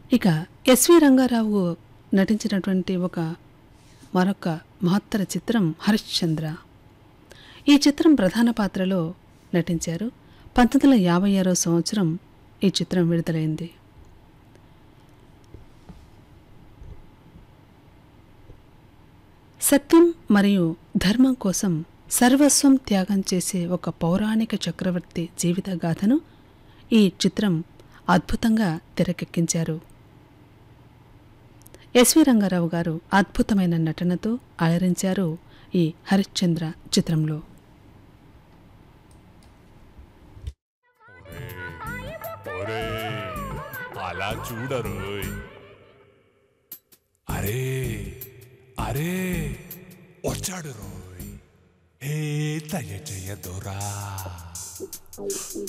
ఇక ఎస్వి రంగారావు నటించినటువంటి ఒక మరొక మహత్తర చిత్రం హరిశ్చంద్ర ఈ చిత్రం ప్రధాన పాత్రలో నటించారు పంతొమ్మిది వందల యాభై ఆరో సంవత్సరం ఈ చిత్రం విడుదలైంది సత్యం మరియు ధర్మం కోసం సర్వస్వం త్యాగం చేసే ఒక పౌరాణిక చక్రవర్తి జీవిత గాథను ఈ చిత్రం అద్భుతంగా తెరకెక్కించారు ఎస్వి రంగారావు గారు అద్భుతమైన నటనతో అలరించారు ఈ హరిశ్చంద్ర చిత్రంలో ఒరే అలా చూడరు అరే అరే వచ్చాడు రోయ్ ఏ దయ జయ దొరా